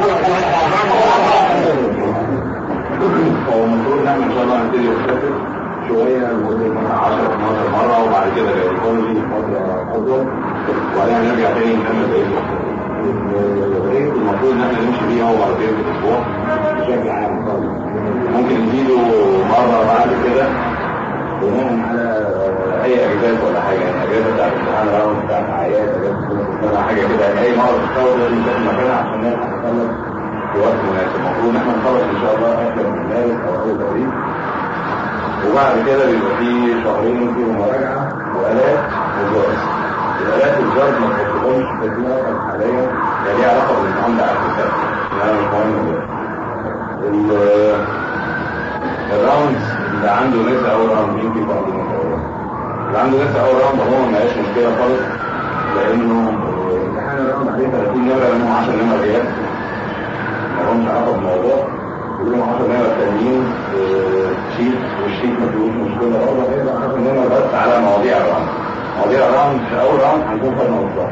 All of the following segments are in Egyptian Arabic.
هو المفروض نعمل ان شاء الله نبتدي نسافر شويه لمده مثلا 10 12 مره وبعد كده الايكولوجي فتره اطول وبعدين نرجع تاني نكمل بقيه الريت المفروض ان احنا نمشي بيه هو مرتين في الاسبوع بشكل عام خالص ممكن نجيله مره بعد كده بناء على اي اجازات ولا حاجه يعني اجازه بتاعت الامتحان راوند بتاعت عياد اجازه ولا حاجه كده يعني اي مره تتطور لازم تاخد مكانها عشان نلحق نخلص في وقت مناسب المفروض ان احنا نخلص ان شاء الله اخر من مارس او اول ابريل وبعد كده بيبقى في شهرين فيهم مراجعه والات وجارز الالات والجارز ما تحطهمش في دماغك حاليا ده ليها علاقه بالامتحان ده على فكره ده مش مهم الراوندز اللي عنده لسه اول راوند يمكن برضه اللي عنده لسه اول راوند هو ما لقاش مشكله خالص لانه امتحان الراوند عليه 30 نمره لانهم 10 نمر غياب ما همش عارفه الموضوع يقولوا 10 نمر تانيين شيت والشيت ما فيهوش مشكله برضه هيبقى 10 نمر بس على مواضيع الراوند مواضيع الراوند في اول راوند هنكون خدنا نصها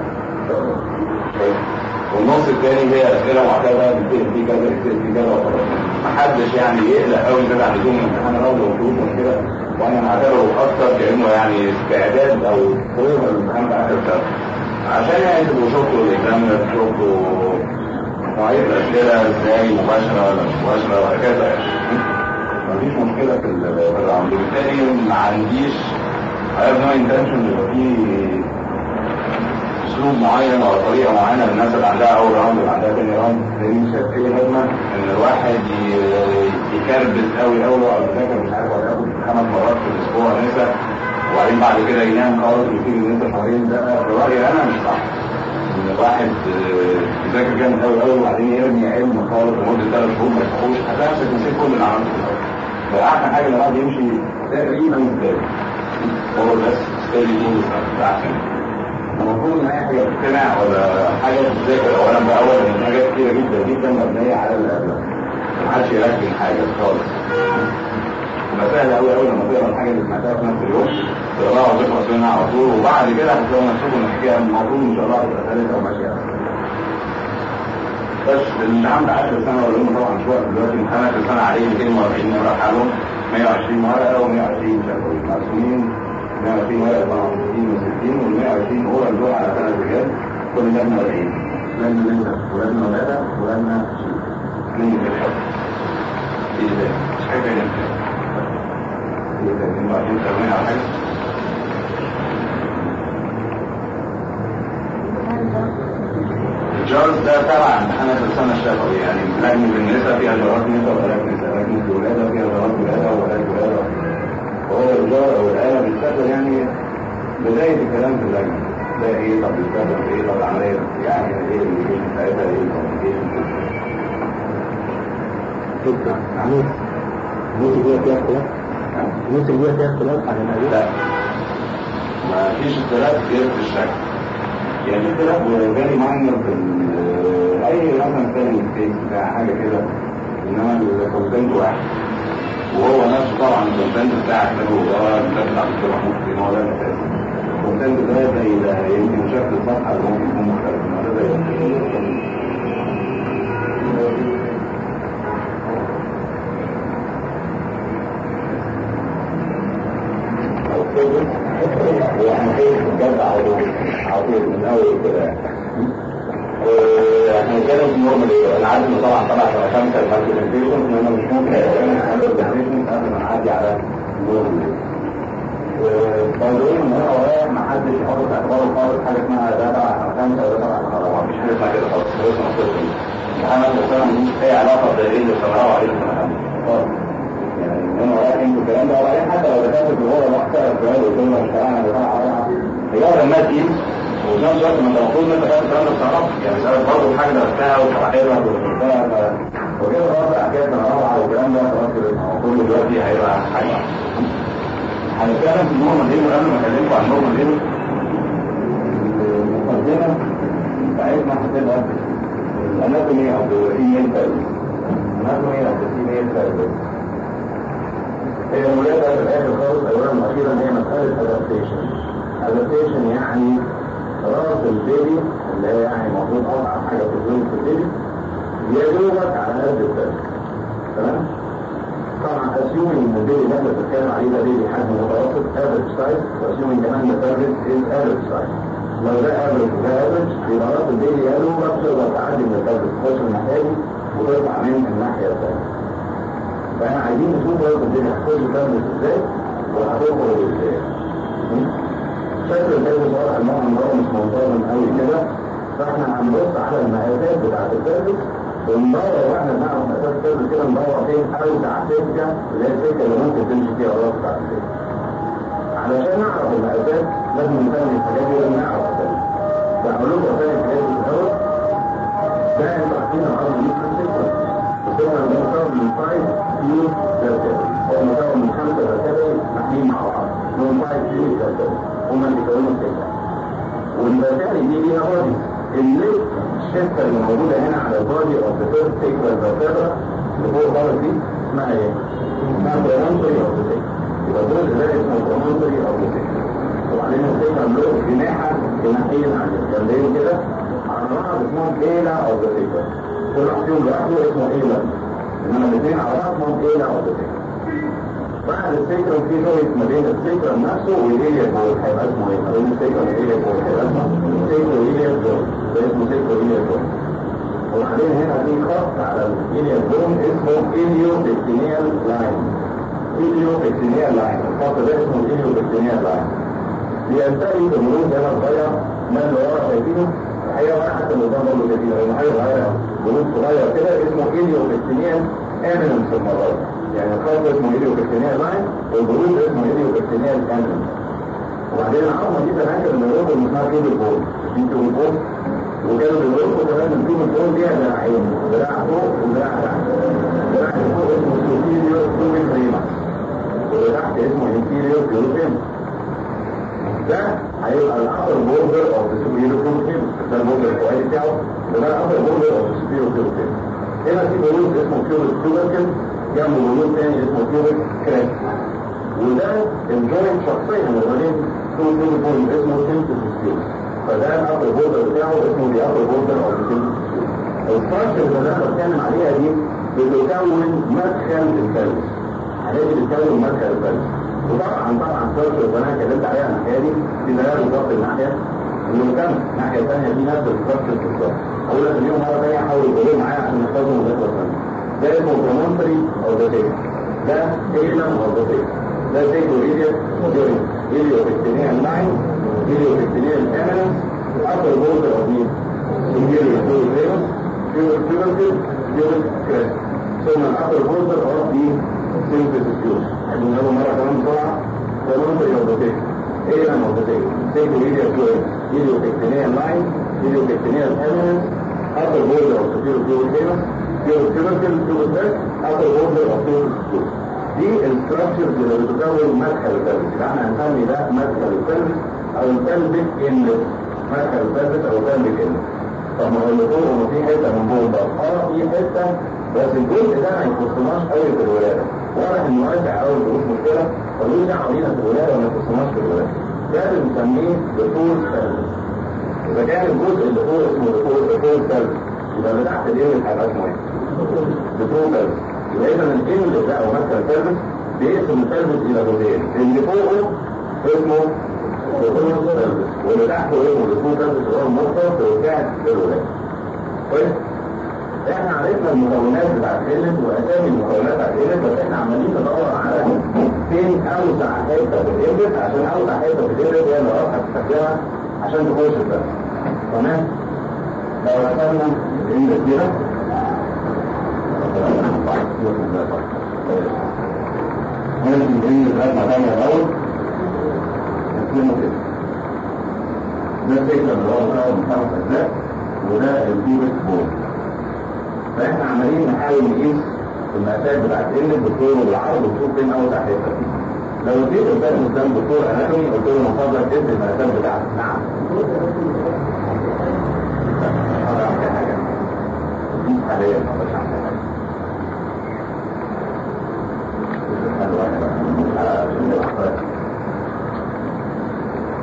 والنص الثاني هي اسئله معتاده بتكتب في كذا بتكتب في كذا وخلاص محدش يعني يقلق قوي كده عن لزوم امتحان الراوند وفلوس وكده وانا معتبره اكتر كانه يعني استعداد او طريقه الامتحان بتاع اخر السنه عشان يعني تبقوا شفتوا الاكزامنر شفتوا نوعيه الاسئله ازاي مباشره ولا مش مباشره وهكذا يعني مفيش مشكله في الراوند وبالتالي ما عنديش I have no intention يبقى فيه اسلوب معين او طريقه معينه للناس اللي عندها اول راوند واللي عندها تاني راوند لان مش اي لازمه ان الواحد يكربس قوي قوي ويقعد يذاكر مش عارف ولا ياخد خمس مرات في الاسبوع نسى وبعدين بعد كده ينام خالص ويبتدي ان انت شهرين ده في رايي انا مش صح ان الواحد يذاكر جامد قوي قوي وبعدين يرمي علم خالص لمده ثلاث شهور ما يفتحوش هتلاقي نفسك نسيت كل اللي عملته في الاول فاحسن حاجه ان الواحد يمشي تقريبا ازاي هو بس ستيدي طول ده احسن المفروض ان اي حاجه بتقتنع ولا حاجه بتذاكر اولا باول لان حاجات كتيره جدا جدا مبنيه على اللي قبلها محدش يركز حاجه خالص تبقى سهله قوي قوي لما تقرا الحاجه اللي سمعتها في نفس اليوم تقراها وتخلص منها على طول وبعد كده هتلاقوا نفسكم ان الحكايه المفروض ان شاء الله هتبقى سهله وماشيه بس اللي عنده 10 سنه ولا هم طبعا شويه دلوقتي امتحان اخر سنه عليه 240 نمره حالهم 120 ورقه و120 شفوي مقسومين 120 ورقه طبعا 60 و60 وال 120 اورال دول على ثلاث رجال كل ده 140 لازم ننسى ولازم ولادة ولازم شيء من الحب ايه ده مش حاجه ننسى ايه ده 22 سنه على حاجه الجواز ده تبع امتحانات السنة الشفوي يعني لجنة النساء فيها جواز نساء ولا نساء لجنة الولادة فيها جواز ولادة وولاد ولادة وهو الرجال او الآلة بيستخدم يعني بداية الكلام في اللجنة ده ايه طب بيستخدم ايه طب عملية يعني ايه اللي بتاعتها ايه الكومبليكيشن شكرا عمود النوت اللي فيها اختلاف النوت اللي فيها اختلاف على ما لا ما فيش اختلاف غير في الشكل يعني في اختلاف فيري ماينر في ال- اي مثلا ثاني ستيج بتاع حاجه كده انما الكونتنت واحد وهو نفسه طبعا الكونتنت بتاع كتاب الوزاره الكتاب بتاع الدكتور محمود حسين هو ده الاساس الكونتنت ده زي ده يمكن شكل الصفحه اللي ممكن يكون مختلف انما ده زي يعني ايه بجد على طول على طول من اول كده احنا كده في نورمال انا عارف ان طبعا طلع على خمسه الكالكوليشن ان انا مش ممكن اعمل الكالكوليشن قبل ما نعدي على النورمال وبقول ان انا ورايا ما حدش يحط في اعتباره خالص حاجه اسمها ده تبع على خمسه وده تبع على خمسه مفيش حاجه اسمها كده خالص هو اسمه صفر امتحان السنه ملوش اي علاقه بايه اللي سنه واحده سنه خمسه خالص يعني انا ورايا انتوا الكلام ده وبعدين حتى لو دخلت في الغرفه وقت السؤال وقلت له مش انا بتاع هي لما تقيل وفي نفس الوقت ما انت المفروض ان انت فاهم الكلام ده بتعرف يعني سألت برضه الحاجه درستها وشرحت لك وفهمتها وكده برضه حكايه انا روعه والكلام ده خلاص كده كله دلوقتي هيبقى حاجه هنتكلم في النورمال ليبل قبل ما اكلمكم عن النورمال ليبل المقدمه بتاعتنا هتبقى الاناتومي اوف ذا فيميل بيرد الاناتومي اوف ذا فيميل بيرد هي الولادة في الآخر خالص أولا وأخيرا هي مسألة adaptation adaptation يعني راس البيبي اللي هي يعني المفروض أصعب حاجة في الظل في البيبي يا دوبك على قد الثلج تمام طبعا اسيومي ان البيبي اللي احنا بنتكلم عليه ده بيبي حجم متوسط افريج سايز واسيومي كمان ان الثلج از افريج سايز لو ده افريج وده افريج يبقى راس البيبي يا دوبك تقدر تعدي من الثلج تخش الناحيه دي وتطلع من الناحيه الثانيه فاحنا عايزين نشوف راس البيبي هتخش الثلج ازاي وهتخرج ازاي شكل البيبي واضح ان هو عمره مش منتظم قوي كده فاحنا هنبص على المقاسات بتاعت الثلج وندور واحنا بنعرف اساس كده كده ندور فين اوسع سكه اللي هي السكه اللي ممكن تمشي فيها الراس بتاعت السكه. علشان نعرف المقاسات لازم نسمي الحاجات دي لازم نعرف اسامي. فاقول لكم اسامي الحاجات دي الاول. ده انتوا عارفين العظم دي في السكه. السكه ده مكون من فايف فيو فيرتبري هو مكون من خمسه فيرتبري محمين مع بعض. من فايف فيو فيرتبري هما اللي بيكونوا السكه. والفيرتبري دي ليها بادي. الليت الشفه اللي موجوده هنا على البادي اوف ذا فيرست سيكوال فيرتبرا اللي فوق خالص دي اسمها ايه؟ اسمها برونتري اوف ذا سيكوال يبقى الجزء ده اسمه برونتري اوف ذا سيكوال وبعدين السيكوال له جناحه جناحين عن الجنبين كده على بعض اسمهم ايلا اوف ذا سيكوال كل واحد فيهم لوحده اسمه ايلا انما الاثنين على بعض اسمهم ايلا اوف ذا سيكوال بعد السيكرم في جويس ما بين السيكرم نفسه والإيليا بول هيبقى اسمه ايه؟ ما بين السيكرم والإيليا بول هيبقى اسمه سيكرو إيليا بول ده اسمه سيكرو إيليا بول وبعدين هنا في خط على الإيليا بول اسمه إيليو بكتينيال لاين إيليو بكتينيال لاين الخط ده اسمه إيليو بكتينيال لاين بينتهي بمرور هنا صغير ما اللي ورا شايفينه الحقيقة ولا حتى اللي قدام برضه شايفينه لأنه حاجة صغيرة مرور صغير كده اسمه إيليو بكتينيال ايمننس المرة دي يعني الخط اسمه إيليو بكتينيال لاين والبروز اسمه إيليو بكتينيال ايمننس وبعدين العظمة دي كمان كان بنقول إن اسمها كيبل بول في كيبل بول وكانوا بيقولوا كمان إن الكيبل بول ليها دراعين دراع فوق ودراع تحت دراع فوق اسمه سوبيريور كوبيك ريما واللي تحت اسمه انفيريور كيوبين ده هيبقى الابر بوردر اوف ذا سوبيريور كيوبين ده البوردر الكويس بتاعه وده الابر بوردر اوف ذا سوبيريور كيوبين هنا في بلوز اسمه كيوبيك كيوبيكل جنبه بلوز تاني اسمه كيوبيك كراك وده الجوينت شخصيا ما بين تو كيوبيك بوينت اسمه سيمتوس سكيل فده الابر بوردر بتاعه اسمه دي ابر بوردر اوف ذا سيمتوس سكيل الفرش اللي انا بتكلم عليها دي بتكون مدخل الثلج الحاجات دي بتكون مدخل الثلج وطبعا طبعا فرش اللي انا اتكلمت عليها الناحيه دي في بيان بالظبط الناحيه اللي قدام الناحيه الثانيه دي نفس الفرش بالظبط اقول لك اليوم مره ثانيه حاول تقولوا معايا عشان نحفظهم ونخلص منهم ده اسمه برونتري او ذا ده ايلم او ذا ده سيكو ايليا ديورين ايليو بكتينيال لاين ايليو بكتينيال امينس upper border of the superior fluid ramus pure tubercle pure crest ثم upper border of the symphysis fuse عايزين نقول مرة كمان بسرعة برونتري او ذا ايلم او ذا سيكو ايليا ديورين ايليو بكتينيال لاين ايليو بكتينيال امينس upper border of superior fluid ramus pure tubercle pure crest upper border of pure fuse دي الستراكشرز اللي بتكون مدخل الثلج احنا هنسمي ده مدخل الثلج او الثلج انلت مدخل الثلج او ثلج انلت طب ما هو اللي فوق هو في حته من فوق بقى اه في حته بس الجزء ده ما يخصناش قوي في الولاده واضح انه واسع قوي ملوش مشكله ملوش دعوه بينا في الولاده وما يخصناش في الولاده ده بنسميه دخول ثلج اذا كان الجزء اللي فوق اسمه دخول دخول ثلج يبقى اللي تحت دي هيبقى اسمه ايه؟ دخول ثلج يبقى اذا الانجل ده او مثلا سيرفيس بيقسم السيرفيس الى جزئين اللي فوقه اسمه دخول سيرفيس واللي تحته اسمه دخول سيرفيس اللي هو المختص بتاع الولاده كويس احنا عرفنا المكونات بتاعت الانلت واسامي المكونات بتاعت الانلت بس احنا عمالين ندور على فين اوسع حته في الانلت عشان اوسع حته في الانلت هي اللي راح هتستخدمها عشان تخش السيرفيس تمام لو رسمنا الانلت كده ممكن نجيب الرسمة تانية الأول نسلمه كده ده الفكرة اللي هو مكون من خمس أجزاء وده الكيوبك بول فإحنا عمالين نحاول نقيس المقاسات بتاعت الإنجل بالطول والعرض ونشوف فين أوسع حتة فيه لو اديت قدام قدام دكتور اناتومي قلت له من فضلك ادي المقاسات بتاعتك نعم حاليا ما بقاش عندي حاجه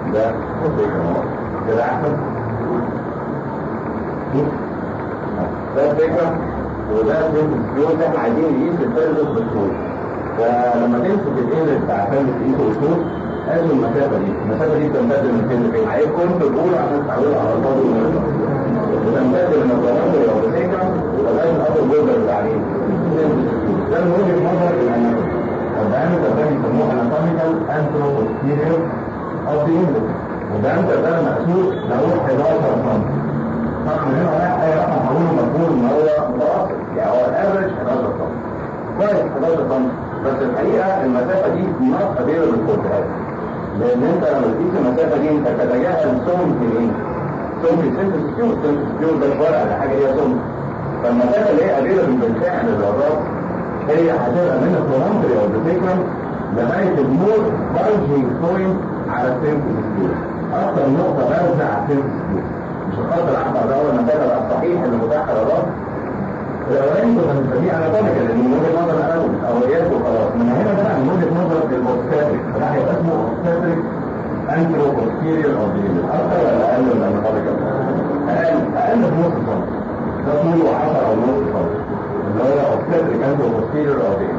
ده كده احسن ده الفكره وده الفيوز احنا عايزين نقيس الفيرلس بالطول فلما تمسك الايد بتاع فيرلس تقيسه بالطول قالوا المسافه دي المسافه دي بتمتد من فين لفين عايز كنت تقول عشان تعودوا على الفاضي بتمتد من الضرائب او الفكره لغايه الابر بوردر اللي عليه ده من وجهه نظر الاناتومي الدايمتر ده بيسموه anatomical anteroposterior of the index والدايمتر ده مقسوس له 11 سم طبعا هنا رايح اي رقم هقوله مفهوم ان هو متوسط يعني هو الافرج 11 سم كويس 11 سم بس الحقيقه المسافه دي not available for that لان انت لما تقيس المسافه دي انت تتجاهل سمك الايه؟ سمك السنتس كيو السنتس كيو ده الفرع ده حاجه هي سمك فالمسافه اللي هي available بالفعل للرادار هي هتبقى من الكولومبري او الفيكرم لغايه المور بارجنج بوينت على السيرفس سكيو اكثر نقطه بارزه على السيرفس سكيو مش الخط الاحمر ده هو المسافه بقى الصحيح اللي متاح للرادار الاولاني كنا بنسميه اناتوميكال لان من وجهه نظر الاول او قياس وخلاص من هنا بقى من وجهه نظر الاوبستاتريك فده هيبقى اسمه اوبستاتريك انترو بوستيريور او اكثر ولا اقل من الاناتوميكال؟ اقل اقل بنص سم ده طوله 10 او نص سم اللي هو obstetric and posterior of the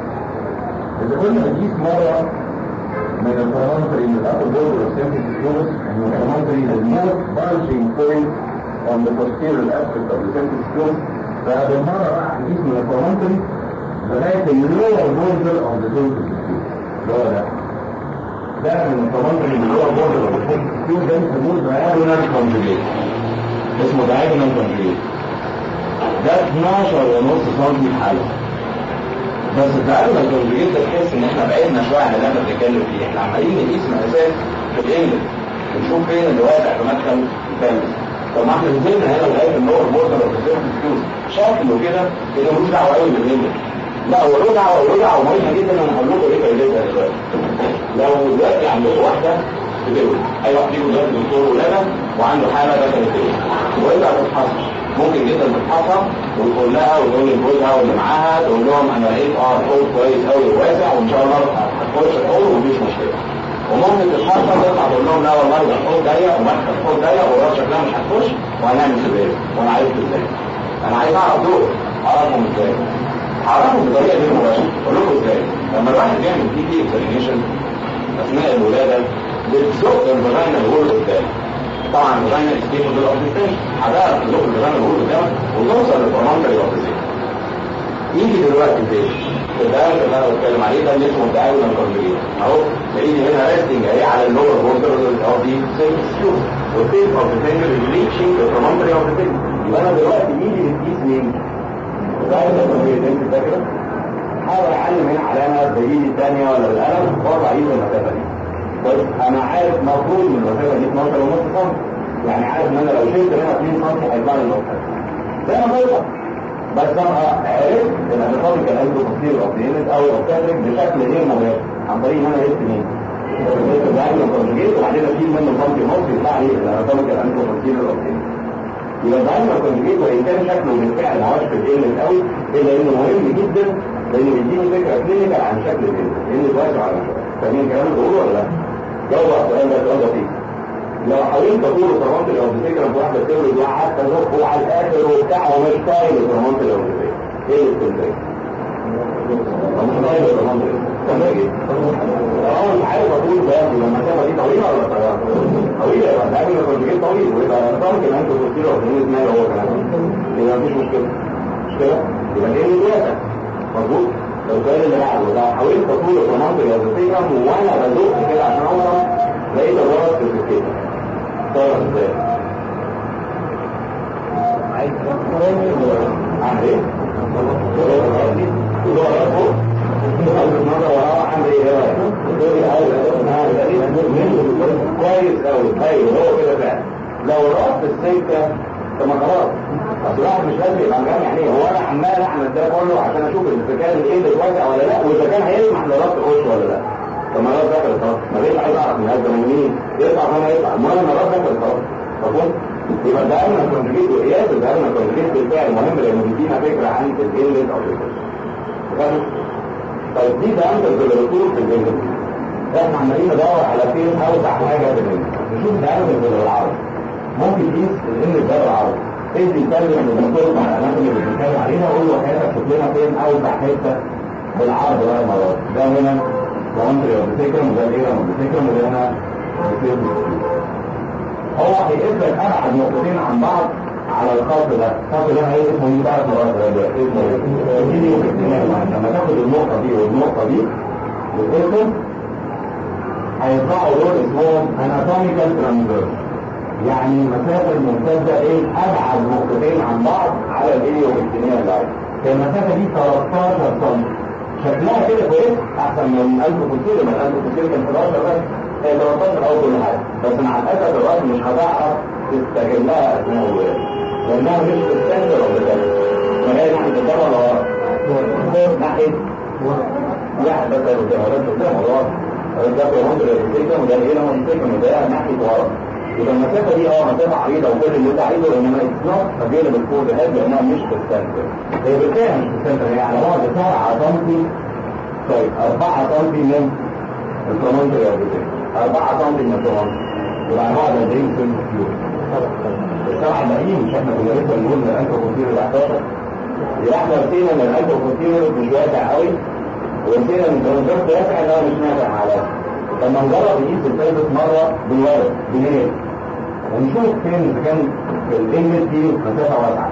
إذا كنا بنقيس مرة من البارامتري من الأبر بورد of symphysis fluid and the parametry is more bulging point on the posterior aspect of the symphysis fluid فبالمرة راح نقيس من البارامتري لغاية اللور بوردر of the symphysis fluid اللي هو ده ده من البارامتري من اللور بوردر of the symphysis fluid ده بيسموه diagonal conjugate اسمه diagonal conjugate ده 12 ونص سم حلقة بس التعامل الكونجيت ده تحس ان احنا بعدنا شويه عن اللي احنا بنتكلم فيه احنا عمالين نقيس مقاسات في الانجلش بنشوف فين اللي واقع في مدخل الثالث طب ما احنا نزلنا هنا لغايه النور بوردر او الفيوز شكله كده كده ملوش دعوه قوي بالانجلش لا هو له دعوه له دعوه مهمه جدا انا هقول لكم ايه فايدتها دلوقتي لو دلوقتي عندكم واحده بتولد اي واحد فيكم دلوقتي دكتور ولاده وعنده حاله دخلت تولد ويبقى بتتحصل ممكن جدا تتحصل وتقول لها وتقول لجوزها واللي معاها تقول لهم انا لقيت اه الحوض كويس قوي وواسع وان شاء الله هتخش الحوض ومفيش مشكله وممكن تتحصل تطلع تقول لهم لا والله ده الحوض ضيق ومدخل الحوض ضيق وراس شكلها مش هتخش وهنعمل سباق وانا عرفت ازاي انا عايز اعرف دول اعرفهم ازاي اعرفهم بطريقه غير مباشره اقول لكم ازاي لما الواحد بيعمل تي تي اكسبرينيشن اثناء الولاده بتزق الفاجينا اللي هو قدام طبعا الفاجينا ستيت دول اوبستيشن هتعرف تزق الفاجينا اللي هو قدامك وتوصل للبرامتر الاوبستيشن يجي دلوقتي فين؟ الدعم اللي انا بتكلم عليه ده اللي اسمه التعاون الكونجريت اهو تلاقيني هنا ريستنج اهي على اللور بوردر اوف دي سيكس والتيب اوف ذا فينجر ريتشنج ذا برامتر اوف ذا فينجر يبقى انا دلوقتي يجي بتقيس مين؟ التعاون الكونجريت انت فاكره؟ حاول اعلم هنا علامه بايدي الثانيه ولا بالقلم واقطع ايد المسافه دي طيب انا عارف مفروض من المسافه دي 12 ونص سم يعني عارف ان انا لو شلت هنا 2 سم هيطلع لي النقطه ده انا بيضة بس انا عرفت ان الانتقال كان عنده تصوير اوبتينت او اوبتينت بشكل غير مباشر عن طريق ان انا قلت مين؟ قلت بعمل كونجيت وبعدين اشيل منه سم ونص يطلع لي الانتقال كان عنده تصوير اوبتينت يبقى بعمل كونجيت وان كان شكله بالفعل ما هوش بيتقلت قوي الا انه مهم جدا لانه بيديني فكره كلينيكال عن شكل الجلد لان الواسع على شكل فاهمين الكلام اللي بقوله ولا لا؟ جاوب على السؤال ده سؤال لطيف لو حاولت تقول الفرمانت لو بتفكر في واحده تولد وقعدت تزقه على الاخر وبتاع ومش طايل الفرمانت لو بتفكر ايه اللي بتفكر؟ مش طايل الفرمانت اه مش عارف اقول ده لما كان دي طويله ولا قصيره؟ طويله يبقى ده انا كنت جيت طويل ويبقى انا طبعا كان عنده تصوير وبنين ما هو كمان يبقى مفيش مشكله مش كده؟ يبقى ايه اللي واسع مظبوط؟ لو السؤال اللي بعده لو حاولت اطول الفرمانت لو بتفكر وانا بزق كده عشان اوصل لقيت الغلط في الكتاب طيب ازاي؟ عايز اعمل ايه؟ كويس قوي طيب هو كده فعلا لو رحت السكه طب ما خلاص اصل الواحد مش لازم يبقى مجمع يعني هو انا عمال اعمل ده كله عشان اشوف اذا كان الايد واسع ولا لا واذا كان هيسمح لربط اخش ولا لا طب ما الرب دخل خلاص ما ليش عايز اعرف من هذا مين يطلع هنا يطلع المهم ان الرب دخل خلاص مفهوم يبقى ده انا كونجيت وقياس ده انا كونجيت بالفعل مهم لانه بيدينا فكره عن الانجلز او الانجلز طيب دي ده انت الدكتور في الانجلز احنا عمالين ندور على فين اوسع حاجه في الانجلز نشوف ده انت بالعربي ممكن تقيس الانجلز ده بالعربي ادي كلمة للدكتور مع الأماكن اللي بنتكلم عليها وقول له حياتك شوف لنا فين أوسع حتة بالعرض بقى المرات ده هنا العنصري والبسيكرم وده الإيرم والبسيكرم وده هنا هو هيقيس لك أبعد نقطتين عن بعض على الخط ده الخط ده هي اسمه ايه بقى مرات ده اسمه ايه لما تاخد النقطة دي والنقطة دي وتقسم هيطلعوا دول اسمهم anatomical transverse يعني المسافة الممتدة ايه ابعد نقطتين عن بعض على الايه والابتنية اللي المسافة دي 13 سم شكلها كده كويس احسن من 1000 كتير من 1000 كتير كان 11 بس هي 13 او كل حاجة بس مع الاسف الوقت مش هتعرف تستغلها اثناء الولاده لانها مش بتستنزل ولا بتستنزل فهي ناحية الدم ولا ورا؟ ناحية لا بس قدام ولا قدام ولا ورا ده بيرمز للسيكم وده هنا هو السيكم وده ناحية ورا يبقى المسافة دي اه مسافة عريضة وكل اللي انت عايزه انما اتس نوت افيلبل فور ذا هيد لانها مش بتستنزل هي بالفعل مش بتستنزل هي على بعد 7 سم طيب 4 سم من الكومنتري او 4 سم من الكومنتري وعلى بعد 40 سم كيلو السبعة الباقيين مش احنا كنا لسه بنقول من الألف وكتير ل 11 يبقى احنا نسينا ان الألف وكتير مش واسع قوي ونسينا ان الكونتراست واسع ان هو مش نافع على لما نجرب نقيس الثالث مرة بالورق بليل ونشوف فين اذا كان الانجل دي مسافة واسعة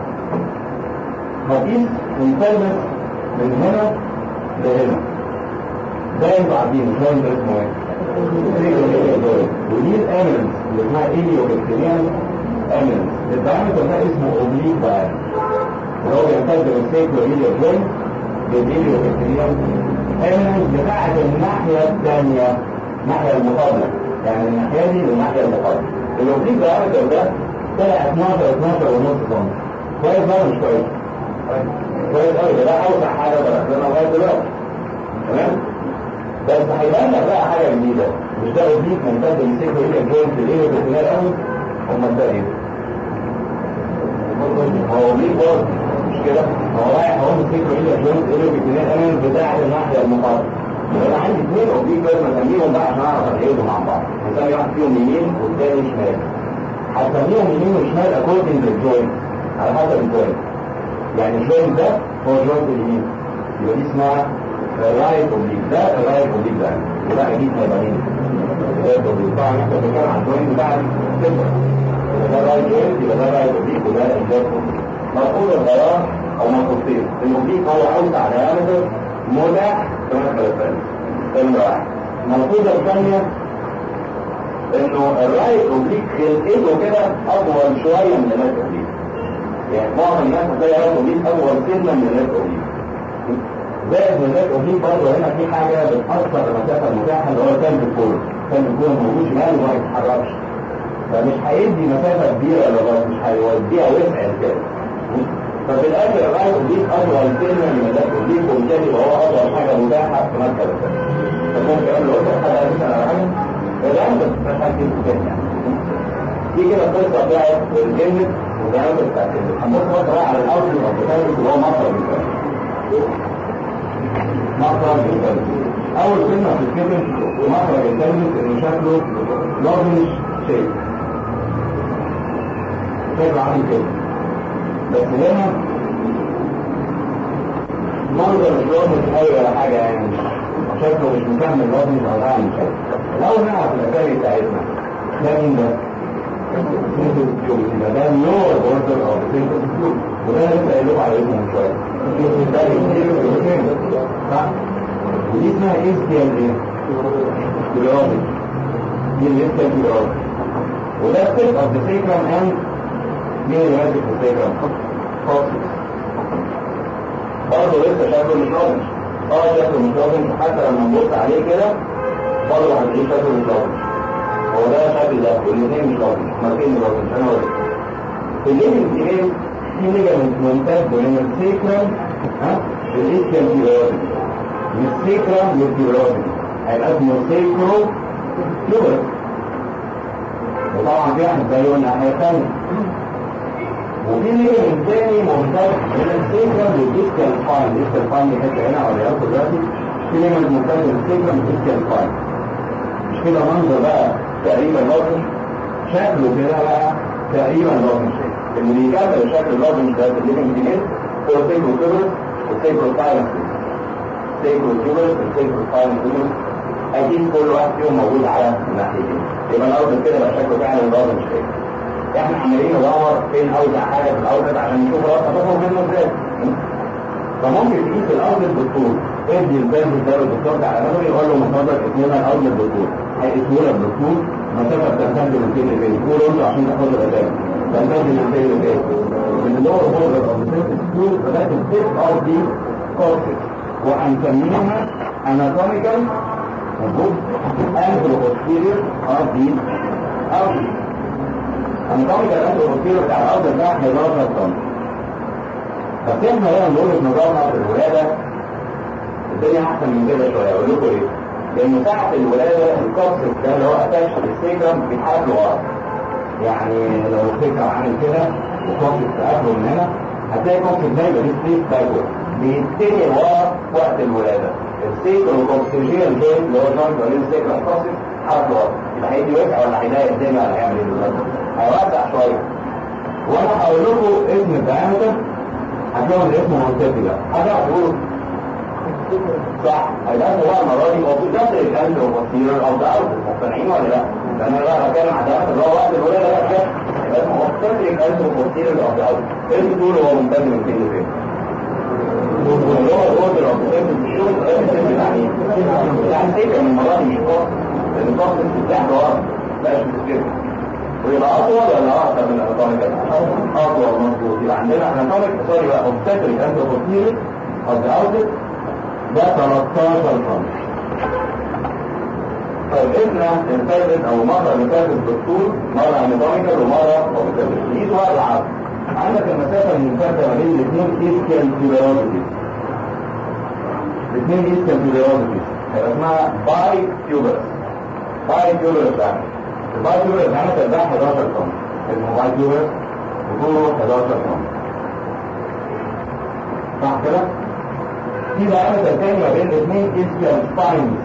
هقيس الثالث من هنا لهنا ده انتوا عارفين مش لازم اسمه ايه ودي الامنس اللي اسمها ايليوبكتيريان امنس الدايمتر ده اسمه اوبليك دايمتر اللي هو بيمتد من سيكلو ايليو جوين للايليوبكتيريان امنس بتاعت الناحية الثانية الناحية المقابلة يعني الناحية دي للناحية المقابلة الاوبليك دايمتر ده طلع 12 12 ونص سم كويس بقى مش كويس كويس قوي ده اوسع حاجة بقى لغاية دلوقتي تمام بس هيبان لك بقى حاجة جديدة مش ده اوبليك ممتد من سيكلو ايليو جوين للايليوبكتيريان امنس امال ده ايه؟ هو ليه برضه مش كده؟ هو رايح هو مسكه ايه الجوز ايه الاثنين امان بتاع الناحيه المقابله انا عندي اثنين اوبليك لازم اسميهم بقى عشان اعرف الاقيهم مع بعض هسمي واحد فيهم يمين والثاني شمال هسميهم يمين وشمال اكوردنج للجوينت على حسب الجوينت يعني الجوينت ده هو جوينت اليمين يبقى دي اسمها رايت اوبليك ده الرايت اوبليك ده يبقى اكيد هيبقى مين؟ رايت اوبليك طبعا احنا بنتكلم عن الجوينت بتاع السيمبل ده رايت جوينت يبقى ده رايت اوبليك وده الليفت اوبليك مفروض الغرار او مفروضين الاوبليك هو اوسع دايمتر متاح في المسألة الثانية ثانية واحد المفروض الثانية انه الرايت اوبليك خلقته كده اطول شوية من الليفت اوبليك يعني معظم الناس هتلاقي رايت اوبليك اطول سنة من الليفت اوبليك زائد من الليفت اوبليك برضه هنا في حاجة بتأثر المسافة المتاحة اللي هو كان الكور كان الكور موجود شمال وما يتحركش فمش هيدي مسافة كبيرة لغاية مش هيوديها وسع كده ففي الاخر الرايت اوبليك اطول سنة من الليفت اوبليك وبالتالي هو اطول حاجة متاحة في مركز الثاني فممكن اقول له حاجة مثلا على حاجة فده انت بتتحكم في كده يعني دي كده القصة بتاعت الجنة وجانب بتاعت هنبص بقى على الاوتلت اوف الثالث اللي هو مصدر الثالث مصدر الثالث اول كلمة في الكتب مصدر الثالث انه شكله لوبنش شيء شكله عامل كده بس هنا منظر مش لوبنش قوي ولا حاجة يعني شكله مش مكمل لوبنش او عامل شيء الاول نعرف الاسامي بتاعتنا ده مين ده؟ يبقى ده نور اوردر او سيمبل وده لسه قايل لكم على اسمه من شويه صح ودي اسمها اس دي ال ايه؟ كيلورابي دي اللي اسمها كيلورابي وده ستيب اوف ذا سيكرم اند مين اللي ماسك في السيكرم؟ فوكسس برضه لسه شكله مش واضح اه شكله مش واضح حتى لما نبص عليه كده برضه هتلاقيه شكله مش واضح هو ده شكل ده والاثنين مش واضح ماركين مش واضح انا واضح في الليفل ايه في ليجامنت ممتد من السيكرم ها الاسكال كيلورابي من السيكرم للكيلورابي هيبقى اسمه سيكرو كيلور وطبعا في واحد زيه الناحيه الثانيه وفي ليجامنت تاني ممتد من السيكرم للاسكال فاين الاسكال فاين دي حته هنا ولا ياخد دلوقتي في ليجامنت ممتد من السيكرم للاسكال فاين مش كده منظر بقى تقريبا واضح شكله كده بقى تقريبا لازم شيء اللي بيكمل الشكل اللازم ده الليفنج دينيت هو السيكرو تيوبرس والسيكرو سايلنس السيكرو تيوبرس والسيكرو سايلنس اكيد كل واحد فيهم موجود على الناحيتين يبقى الارض كده بقى شكله فعلا لازم شيء احنا عمالين ندور فين اوسع حاجه في الارض عشان نشوف الارض هتخرج منه ازاي فممكن تقيس الارض بالطول ادي الباب ده للدكتور على نظري يقول له مفضل اسمنا الارض بالطول هيقيسوا لك بالطول مسافه بتمتد من فين لفين قول انت عشان تاخد الاداء تمتد من فين لفين من اللور بوردر اوف ذا طول فده التيب اوف دي كورتكس وهنسميها اناتوميكال مظبوط انترو بوستيريور اوف دي اوف دي اناتوميكال انترو بوستيريور بتاع الارض ده 11 سم بس احنا هنا نقول في نظامنا في الولاده الدنيا احسن من كده شويه اقول لكم ليه؟ لان ساعه الولاده الكوكسيس ده اللي هو اتاش للسيكم بيتحرك لورا يعني لو السيكم عامل كده وكوكسيس قبله من هنا هتلاقي كوكسيس ده يبقى ليه ستريت باكورد بيتجه لورا وقت الولاده السيكم الكوكسيجيال جوينت اللي هو جوينت ولا السيكم الكوكسيس اتحرك لورا يبقى هيدي وسع ولا هيضايق الدنيا ولا هيعمل ايه بالظبط؟ هيوسع شويه وانا هقول لكم اسم الدايمتر هتلاقوا الاسم منطقي ده حاجه هتقولوا صح هيبقى هو المره دي موجود ده الكلام والبصير او ده ارض مقتنعين ولا لا؟ لان انا بقى بتكلم عن ده اللي هو وقت الولاده بقى كده يبقى اسمه مختلف الكلام والبصير او ده ارض ايه بتقول هو ممتد من فين لفين؟ اللي هو الوردر او بصير الشغل يعني يعني سيكه من المره دي مش فاضي لان الضغط بتتزاح لورا لا مش بتتجري ويبقى اطول ولا اقصر من الاناتوميك اطول مظبوط يبقى عندنا اناتوميك سوري بقى اوبستريك انتروبوستيريك او اوتلت ده 13 سم طيب احنا الثالث او مره اللي فاتت بالطول مره اناتوميكال ومره اوبستريك دي سؤال العرض عندك المسافه الممتده ما بين الاثنين ايسكال تيوبيروزيتي الاثنين ايسكال تيوبيروزيتي هيبقى اسمها باي تيوبرس باي تيوبرس يعني الباي تيوبرس عملت ده 11 سم اسمه باي تيوبرس وطوله 11 سم صح كده؟ في diameter تاني ما بين الاثنين اسكال سباينز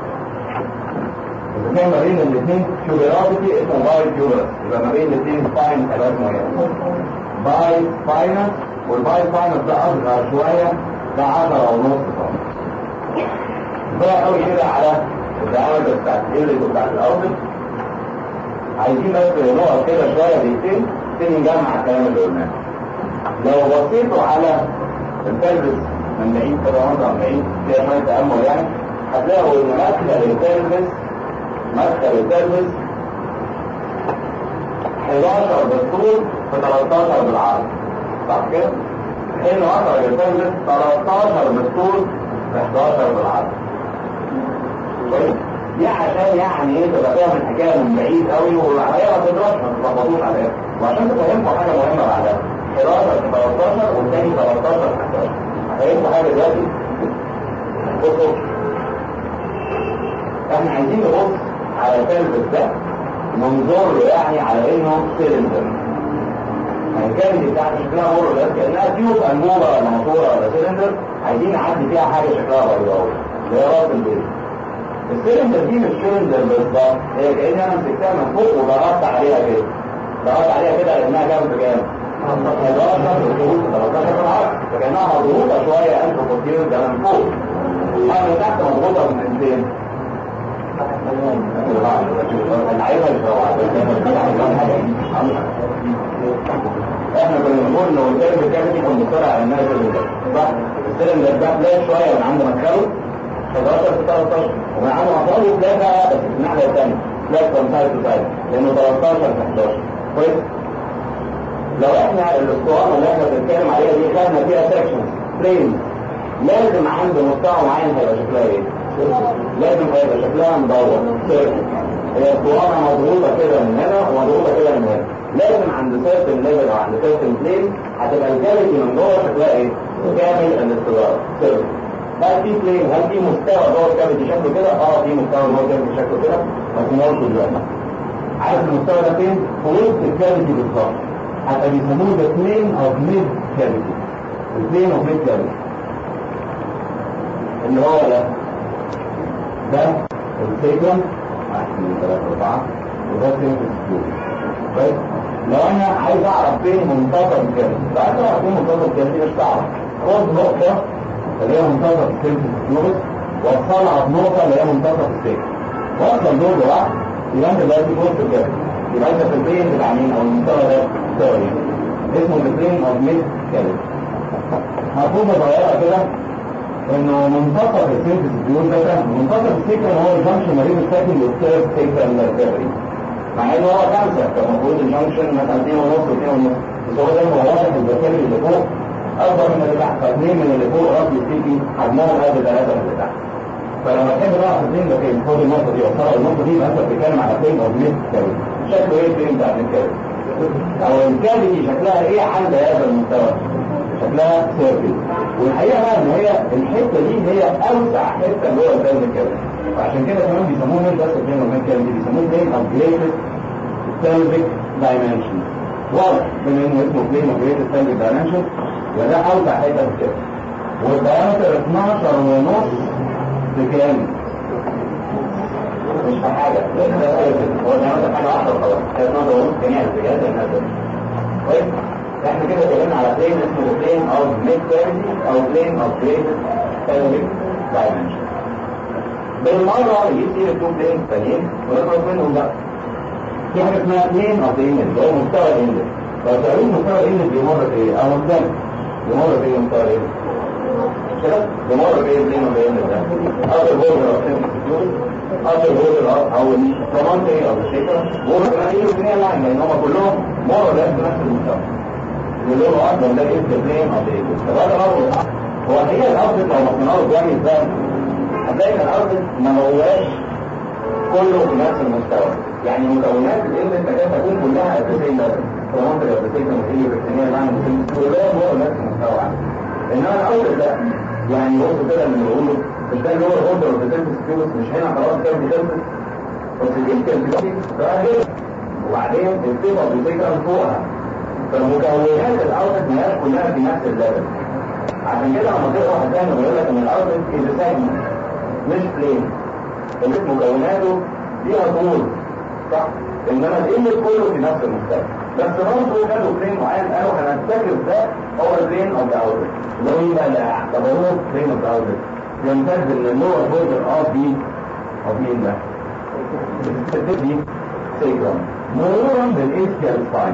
إذا كان ما بين الاثنين تيوبيرابيتي اسمه باي تيوبرس يبقى ما بين الاثنين سباينز هيبقى اسمه ايه؟ باي سباينس والباي سباينس ده اصغر شويه ده 10 ونص سم بقى قوي كده على الدعامة بتاعت اللي بتاعت الارض عايزين بس نقف كده شويه دقيقتين عشان نجمع الكلام اللي قلناه لو بصيتوا على البلبس من بعيد كده وانت من بعيد فيها شويه تامل يعني هتلاقوا ان مدخل البلبس مدخل البلبس 11 بالطول في 13 بالعرض صح كده؟ حين وصل البلبس 13 بالطول في 11 بالعرض كويس؟ دي عشان يعني ايه تبقى فاهم الحكايه من بعيد قوي والعمليه ما تضربش ما تتلخبطوش عليها وعشان تفهمكم حاجه مهمه بعدها 11 في 13 والثاني 13 في 11 هفهمكم حاجه دلوقتي بصوا احنا عايزين نبص على الفيلم ده منظور له يعني على انه سيلندر يعني كان بتاعت شكلها مر بس كانها تيوب انبوبه ولا موتوره ولا سيلندر عايزين نعدي فيها حاجه شكلها بيضاوي اللي هي راس البيت السيلندر دي مش سيلندر بالظبط هي كاني انا مسكتها من فوق وضغطت عليها كده ضغطت عليها كده لانها جنب جنب 11 بالطول 13 بالعرض فكانها مضغوطه شويه انت كتير ده من فوق اما من تحت مضغوطه من فين؟ العيبه اللي احنا كنا بنقول انه السيلندر كافيتي كان بيطلع على الناس صح السيلندر ده فلاش شويه من عند مدخله 11 في 13 ومن عنده مطار ثلاثة بس في الناحية الثانية ثلاثة from side to side لأنه 13 في 11 كويس؟ لو احنا الاسطوانة اللي احنا بنتكلم عليها دي خدنا فيها سكشن بلين لازم عند مستوى معين هيبقى شكلها ايه؟ لازم هيبقى شكلها مدور سيركل هي اسطوانة مضغوطة كده من هنا ومضغوطة كده من هنا لازم عند سيرتن ليفل او عند سيرتن بلين هتبقى الجاليتي من جوه شكلها ايه؟ كامل الاستدارة سيركل هل في بلين هل في مستوى جوه الكافيتي شكله كده؟ اه في مستوى جوه الكافيتي شكله كده بس نقول دلوقتي عارف المستوى ده فين؟ في وسط الكافيتي بالظبط حتى بيسموه ذا بلين اوف ميد كافيتي البلين اوف ميد كافيتي اللي هو ده ده السيكون واحد اثنين ثلاثة أربعة وده سيكون سكول كويس؟ لو انا عايز اعرف فين منتصف الكلمه بعد ما اعرف فين منتصف الكلمه دي مش صعبه خد نقطه اللي هي منتصف الكلمه الكيوبس وصلها بنقطه اللي هي منتصف السكه واصلا دول لوحد يبقى انت دلوقتي في وسط الكلمه يبقى انت في البين بتاع مين او المستوى ده سوري اسمه البين اوف ميد كلمه مفهومه صغيره كده انه منتصف السينثيس بيقول ده منتصف السكه هو الجنكشن ما بين السكند والثيرد سكه الكابري مع ان هو خمسه فالمفروض الجنكشن مثلا 2 ونص و2 ونص بس هو ده هو واحد البكتيريا اللي فوق اكبر من اللي تحت فاثنين من اللي فوق راس السيتي حجمهم قد ثلاثه من اللي تحت فلما تحب بقى في اثنين بكين خد النقطه دي وصلها النقطه دي يبقى انت بتتكلم على فين او ميد كابري شكله ايه الفين بتاع الكابري او الكابري شكلها ايه عند هذا المستوى شكلها سيرفي والحقيقه بقى ان هي الحته دي هي اوسع حته جوه الدم الكبد وعشان كده كمان بيسموه مين بس الدم ومين كبد بيسموه بلين اوف جريتست pelvic dimension واضح بما انه اسمه بلين اوف جريتست pelvic dimension وده اوسع حته في الكبد والدايمتر 12 ونص بكام؟ مش في حاجه لان ده هو الدايمتر حاجه واحده وخلاص 12 ونص جميع الاتجاهات النازله كويس؟ احنا كده اتكلمنا على بلين اسمه بلين اوف ميد كافيتي او بلين اوف جريتد pelvic dimension بالمرة يصير التو بلين الثانيين ونخلص منهم بقى في حاجة اسمها بلين اوف الاندكس اللي هو مستوى الاندكس لو تعرفين مستوى الاندكس بيمر بايه؟ او الدم بيمر بايه مستوى الاندكس؟ كده بيمر بايه بلين اوف الاندكس ده؟ اخر بورد اوف اخر بورد او الفرونتي او الشيكر بورد ما هي الاثنين لاين لان هم كلهم مرة نفس المستوى واللي هو اكبر ده اسم بلين اوف الاندكس طب هذا برضه هو هي الارض لو مصنعه كويس ده هتلاقي ان الارض ما هواش كله في نفس المستوى يعني مكونات الانزيم تكاد تكون كلها اساسيه لازم طالما لو بتكتب مكتوب بكتيريا معنى كلهم هو نفس المستوى انما الارض ده يعني بص كده اللي بنقوله مش ده اللي هو الاوردر اوف ذا مش هنا خلاص كده بتنزل بس دي كانت وبعدين الصفه بتكرر فوقها فمكونات الارض ما كلها في نفس الليفل عشان كده لما تقرا هتلاقي بيقول لك ان الارض از ساجمنت مش بلين اللي مكوناته ليها طول صح انما الانلت كله في نفس المستوى بس برضه كانوا بلين معين قالوا هنفتكر ده هو البلين اوف ذا اوتر اللي هو يبقى لا اعتبروه بلين اوف ذا اوتر يمتد من اللور بوردر اوف دي اوف مين ده؟ دي سيجرام مرورا بالاسكيال سباين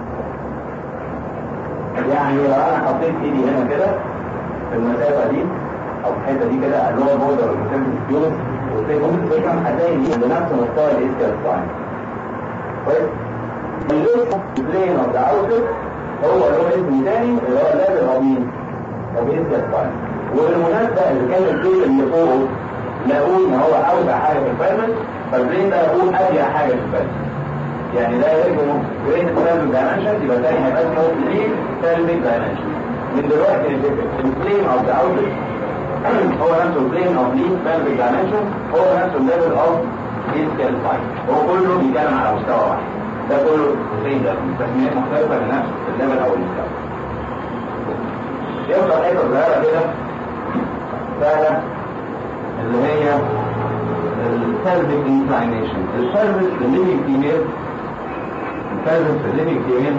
يعني لو انا حطيت ايدي هنا كده في المسافه دي او في الحته دي كده اللي هو بوردر المسافه الفيوز وممكن تفهم هتلاقي دي بنفس مستوى الاسكال ساين كويس الليفت بلين اوف ذا اوتر هو اللي هو اسم تاني اللي هو ليفل اوف مين؟ اوف اسكال ساين وبالمناسبه اللي كان البلين اللي فوقه لقوه ان هو اوسع حاجه في الفيرمنت فالبلين ده لقوه اضيق حاجه في الفيرمنت يعني ده يرجو جريد سيلفيك دايمنشن يبقى تاني هيبقى اسمه ليد سيلفيك دايمنشن من دلوقتي البلين اوف ذا اوتر هو نفسه البلين اوف ليد سيلفيك دايمنشن هو نفسه الليفل اوف اسكال فايت هو كله بيتكلم على مستوى واحد ده كله زي ده تسميات مختلفه لنفس الليفل او المستوى يبقى حته صغيره كده سهله اللي هي السيلفيك انكلاينيشن السيلفيك الليفينج فيميل الفازن في الليفينج فيميل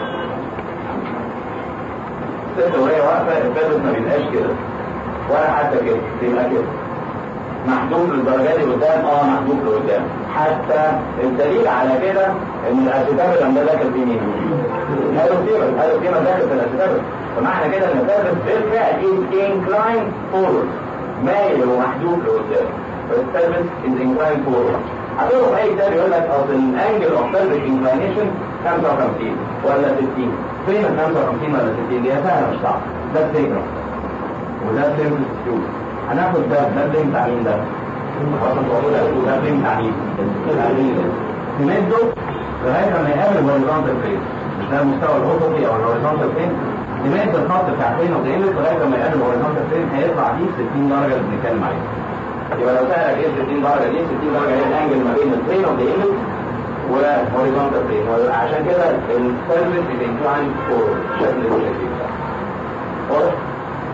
الست وهي واقفه الفازن ما بيبقاش كده ولا حتى كده بيبقى كده محدود للدرجه دي قدام اه محدود لقدام حتى الدليل على كده ان الاسيتابل لما داخل في مين؟ هالوفيرال هالوفيرال داخل في الاسيتابل فمعنى كده ان الفازن بالفعل انكلاين فورورد مايل ومحدود لقدام فالسيرفيس از انكلاين فورورد هتقرا في اي كتاب يقول لك اصل الانجل اوف سيرفيس انكلاينيشن 55 ولا 60 فين ال 55 ولا 60 دي سهله مش صعبه ده السيجرام وده السيرفيس تيوب هناخد ده ده البين بتاع مين ده؟ ده البين بتاع مين؟ نمده لغايه ما يقابل الهوريزونتال فين مش ده المستوى الافقي او الهوريزونتال فين نمد الخط بتاع فين وتقلب لغايه ما يقابل الهوريزونتال فين هيطلع دي 60 درجه اللي بنتكلم عليها يبقى لو سألك ايه 60 درجة دي 60 درجة هي الانجل ما بين البلين اوف ذا ايمج والهوريزونتال بلين وعشان كده السيرفيس بينكلاين فور شكل الشكل ده واضح؟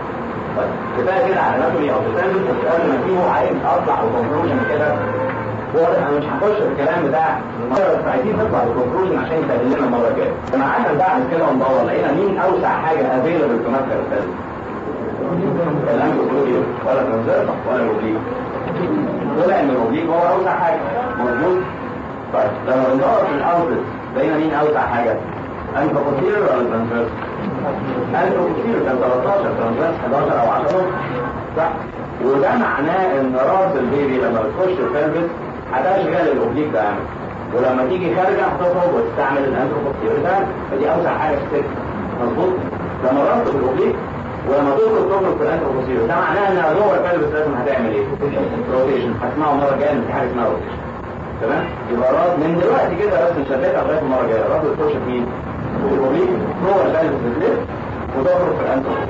طيب كفايه كده على اناتومي او سيرفيس بس قبل ما فيه عايز اطلع بكونكلوجن كده واضح انا مش هخش في الكلام بتاع المره بس عايزين نطلع للكونكلوجن عشان يسهل لنا المره الجايه لما قعدنا بعد كده وندور لقينا مين اوسع حاجه افيلبل في مركز الثالث الانجلوبيا ولا تنزل ولا الاوبليك طلع ان الاوبليك هو اوسع حاجه مظبوط طيب لما بندور في الاوتلت لقينا مين اوسع حاجه انتروبوتير ولا ترانسفيرس انتروبوتير كان 13 ترانسفيرس 11 او 10 صح وده معناه ان راس البيبي لما بتخش البلفس هتشغل الاوبليك ده عامل ولما تيجي خارجه هتخرج وتستعمل الانتروبوتير ده فدي اوسع حاجه في السكه مظبوط لما راسه في الاوبليك ولما تخرج تخرج في الانتروبوتير ده معناه ان جوه البلفس لازم هتعمل ايه؟ روتيشن هتسمعه المره الجايه ان في حاجه اسمها روتيشن تمام يبقى راس من دلوقتي كده بس نشتتها لغايه المره الجايه راس بتخش في مين؟ في الاوبليك جوه البلفس بتلف وتخرج في الانتروبوتير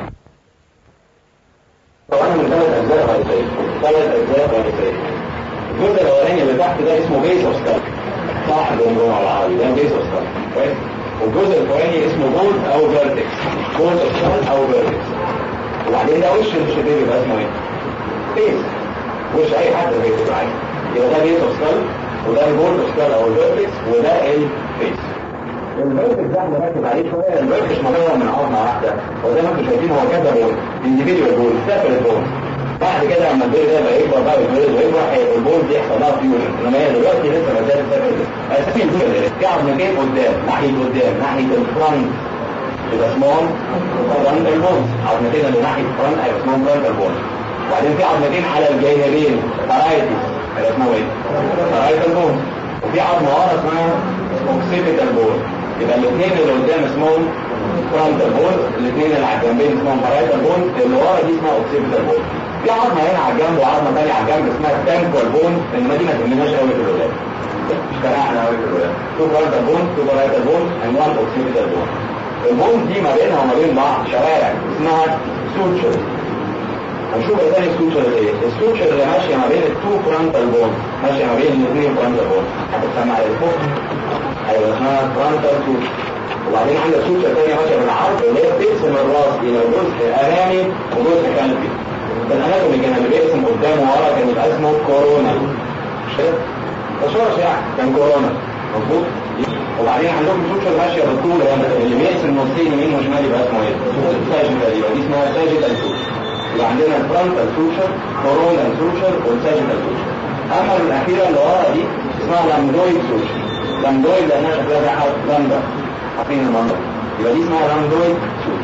طبعا من ثلاث اجزاء رئيسيه ثلاث اجزاء رئيسيه الجزء الاولاني اللي تحت ده اسمه بيس اوف سكال صح بالجمله العربي ده بيس اوف سكال كويس والجزء الفوقاني اسمه بولد او فيرتكس بولد اوف سكال او فيرتكس وبعدين ده وش مش البيبي يبقى اسمه ايه؟ بيس وش اي حد بيكتب عادي يبقى ده بيس اوف سكال وده البولد اوف سكال او الفيرتكس وده البيس الفيرتكس ده احنا راكب عليه شويه الفيرتكس مكون من عظمه واحده وزي ما انتم شايفين هو كذا بول انديفيديوال بول سيبريت بول بعد كده لما البيبي ده بقى يكبر بقى ويتولد ويكبر هيبقى البول دي يحصل لها فيوجن انما هي دلوقتي لسه ما زالت سيبريت اساسي الفيوجن في عظمتين قدام ناحيه قدام ناحيه الفرونت يبقى اسمهم فرونتال بونز عظمتين اللي ناحيه الفرونت هيبقى اسمهم فرونتال بونز وبعدين في عظمتين على الجانبين فرايتيز هيبقى اسمهم ايه؟ فرايتال بونز وفي عظمه ورا اسمها اوكسيبيتال بونز يبقى الاثنين اللي قدام اسمهم فرونتال بون الاثنين اللي على الجنبين اسمهم فرايتال بون اللي ورا دي اسمها اوكسيبيتال بون في عظمه هنا على الجنب وعظمه ثانيه على الجنب اسمها تانكوال بون انما دي ما تهمناش قوي في الولاد مش فارقه قوي في الولاد تو فرونتال بون تو فرايتال بون اند وان اوكسيبيتال بون البون دي ما بينها وما بين بعض شوارع اسمها سوتشر هنشوف ايه تاني السوتشر ايه السوتشر اللي ماشيه ما بين التو فرونتال بون ماشيه ما بين الاثنين فرونتال بون هتسمع الفوق ايوه اسمها فرونتال سوتشر وبعدين عندك سوتشر تانية ماشيه بالعرض اللي هي بتقسم الراس الى جزء امامي وجزء خلفي في الاناتومي كان اللي بيقسم قدام وورا كان يبقى اسمه كورونا مش كده؟ تشرش يعني كان كورونا مظبوط وبعدين عندكم سوتشر ماشيه بالطول هنا اللي بيقسم نصين يمين وشمال يبقى اسمه ايه؟ ساجيتال يبقى دي اسمها ساجيتال سوتشر يبقى عندنا الفرونتال سوتشر كورونا سوتشر والساجيتال سوتشر اما الاخيره اللي ورا دي اسمها لامدويد سوتشر لامدويد لانها شكلها زي حرف لامدا عارفين المنظر يبقى دي اسمها لامدويد سوتشر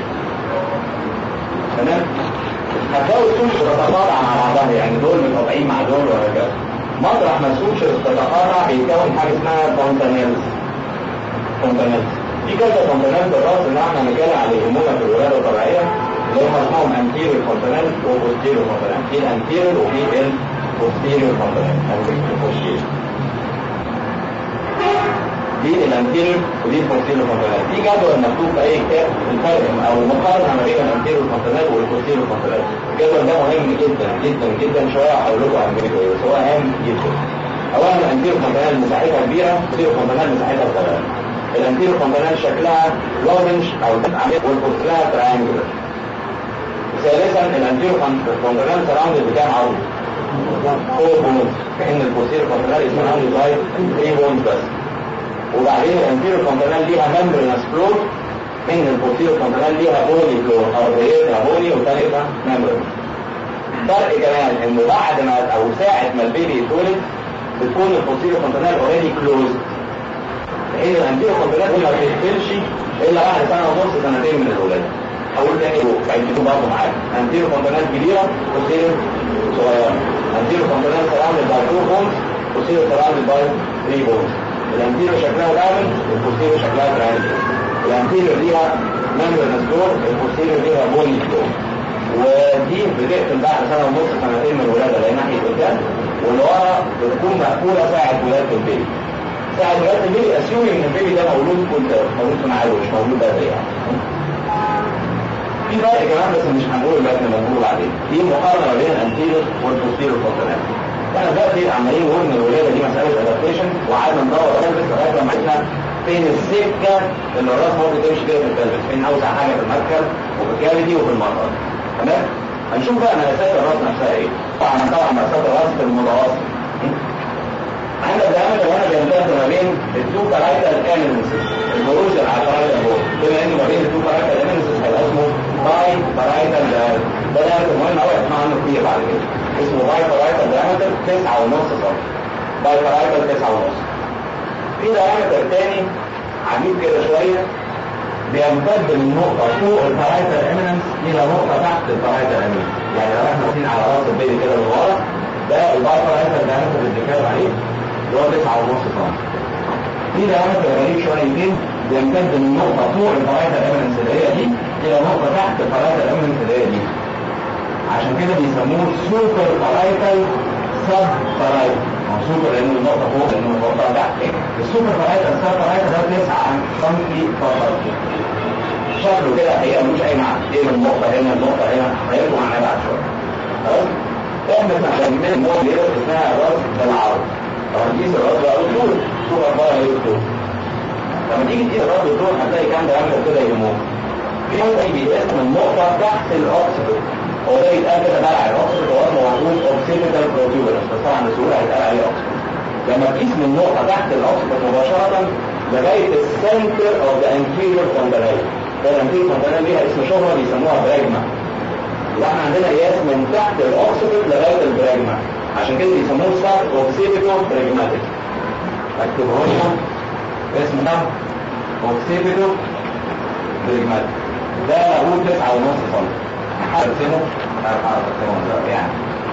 تمام هتلاقوا السوتشر تتقاطع مع بعضها يعني دول متقاطعين مع دول وهكذا مطرح ما السوتشر تتقاطع بيتكون حاجه اسمها فونتانيلز فونتانيلز في كذا فونتانيلز الراس اللي احنا هنتكلم على يهمنا في الولاده الطبيعيه اللي هم اسمهم انتيريور فونتانيلز وبوستيريور فونتانيلز في الانتيريور وفي البوستيريور فونتانيلز او البوستيريور دي الانتيريور ودي البوستيريور فونتانيل في جدول مكتوب في اي كتاب الفرق او المقارنه ما بين الانتيريور فونتانيل والبوستيريور فونتانيل الجدول ده مهم جدا جدا جدا شويه هقول لكم عن كده بس هو اهم جدا اولا الانتيريور فونتانيل مساحتها كبيره والبوستيريور فونتانيل مساحتها صغيره الانتيريور فونتانيل شكلها لورنج او والبوستيريور تريانجلر ثالثا الانتيريور فونتانيل سراوندد بكام عظم؟ فور بونز في حين البوستيريور فونتانيل اسمها سراوندد باي 3 بونز بس وبعدين الانتيريور فونتانيل ليها ممبرنس فلور ان البوستيريور فونتانيل ليها بولي فلور او ريتها بولي وثالثها ممبرنس فرق كمان انه بعد ما او ساعة ما البيبي يتولد بتكون البوستيريور فونتانيل اوريدي كلوز في حين الانتيريور فونتانيل ما بتقفلش الا بعد سنة ونص سنتين من الولادة اقول تاني بعيدتوا برضه معاك انتيريور فونتانيل كبيرة بوستيريور صغيرة انتيريور فونتانيل سراوندد باي 2 بونز بوستيريور سراوندد باي 3 بونز الانتيريور شكلها دايموند البوستيريور شكلها ترانجل الانتيريور ليها ممبرنس فلور البوستيريور ليها بوني فلور ودي بتقفل بعد سنه ونص سنتين من الولاده لان ناحيه قدام واللي ورا بتكون مقفوله ساعه ولاده البيبي ساعه ولاده البيبي اسيومي ان البيبي ده مولود كنت مولود في معاده مش مولود بدري يعني في فرق كمان بس مش هنقوله دلوقتي هنقوله بعدين في مقارنه ما بين الانتيريور والبوستيريور فونتانيل احنا دلوقتي عمالين نقول ان الولاده دي مساله ادابتيشن وقعدنا ندور بس لغايه لما عرفنا فين السكه اللي الراس ممكن تمشي فيها في البلبس فين اوسع حاجه في المركب وفي الكافيتي وفي المرض تمام هنشوف بقى مقاسات الراس نفسها ايه طبعا طبعا مقاسات الراس في المتوسط عندك الدايمتر وانا بيمتد ما بين التو بارايتال امينسز البروز على البارايتال بول بما انه ما بين التو بارايتال امينسز هيبقى اسمه باي بارايتال دايمتر ده دايمتر مهم قوي اسمع عنه كتير بعد كده اسمه باي بارايتال دايمتر 9 ونص سم باي بارايتال 9 ونص في دايمتر تاني عجيب كده شويه بيمتد من نقطة فوق البارايتال اميننس إلى نقطة تحت البارايتال اميننس يعني لو احنا واقفين على راس البيبي كده من ورا ده الباي بارايتال دايمتر اللي بنتكلم عليه اللي هو 9 ونص سم في دايمتر غريب شويتين بيمتد من نقطة فوق البارايتال اميننس اللي هي دي إلى نقطة تحت البارايتال اميننس اللي هي دي عشان كده بيسموه سوبر بارايتال سب بارايتال هو سوبر لأنه النقطة فوق لأنه النقطة تحت السوبر بارايتال سب بارايتال ده 9 سم فقط شكله كده هي مش اي معنى ايه من النقطة هنا النقطة هنا هيرجعوا معناه بعد شوية خلاص احنا بنعمل النقطة دي اسمها راس بالعرض طبعا دي الراس بقى طول طول أربعة هي طول لما تيجي تقيس الراس بالطول هتلاقي كام دايمتر كده يهموك في نقطة بيتقسم النقطة تحت الأوكسيد هو ده يتقال كده بلع الأوكسيد هو اسمه معقول أوكسيديتال بروتيولس بس طبعا بسهولة هيتقال عليه أوكسيد لما تقيس من نقطة تحت الأوكسيد مباشرة لغاية السنتر اوف ذا انتيريور كوندلايت ده الانتيريور كوندلايت ليها اسم شهرة بيسموها براجما يبقى احنا عندنا قياس من تحت الاوكسيد لغاية البراجما عشان كده بيسموه سار اوكسيديتو براجماتيك اكتبه لنا اسم ده اوكسيديتو براجماتيك ده اقول تسعة ونص سم هرسمه هرسمه يعني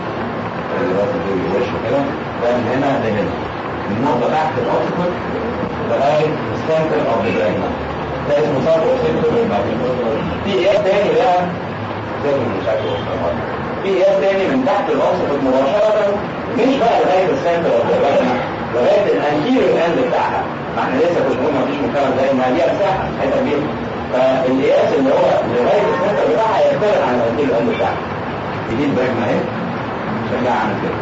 دلوقتي بيجي وشه كده ده من هنا لهنا من نقطة تحت الاوكسيد لغاية السنتر اوف ذا براجما ده اسمه صار اوكسيديتو براجماتيك في قياس تاني بقى زي مش عارف في قياس تاني من تحت الاوسط مباشرة مش بقى لغاية السنتر اوف ذا براجما لغاية الانتيريور اند بتاعها ما احنا لسه كنا بنقول مفيش مكان زي ما ليها مساحة حته كبيرة فالقياس اللي هو لغاية السنتر بتاعها يختلف عن الانتيريور اند بتاعها دي البراجما اهي شجاع عن كده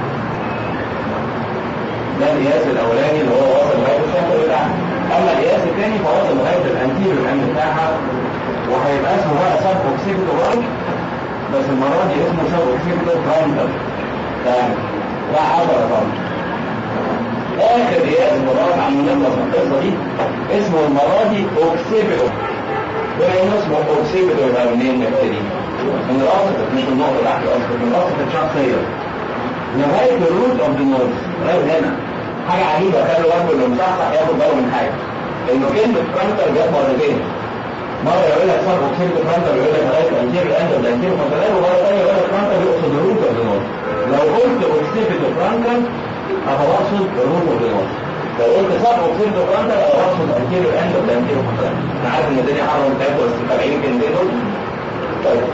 ده القياس الاولاني اللي هو واصل لغاية السنتر بتاعها اما القياس الثاني فواصل لغاية الانتيريور اند بتاعها وهيبقى اسمه بقى سب اوكسيدو برانك بس المرة دي اسمه سب اوكسيدو فرانكل تمام ده 10 طن اخر قياس مرات عم نخلص من القصه دي اسمه المرة دي اوكسيبيدو بما انه اسمه اوكسيبيدو يبقى منين نبتدي؟ من الاسطح مش من النقطة تحت الاسطح من الاسطح الشخصية لغاية الروت اوف ذا نورث لغاية هنا حاجة عجيبة خلوا بالكم اللي مصحصح ياخد باله من حاجة انه كلمة فرانكل جت مرتين مرة يقول لك صار اوكسيد فرانتال يقول لك لغاية الانتير الاند ولا الانتير فرانتال ومرة ثانية يقول لك فرانتال يقصد الروت اوف ذا نورث لو قلت اوكسيد فرانتال ابقى اقصد الروت اوف ذا نورث لو قلت صار اوكسيد فرانتال ابقى اقصد الانتير الاند ولا الانتير فرانتال انا عارف ان الدنيا حرة بتاعتكم بس متابعين الكلمتين دول طيب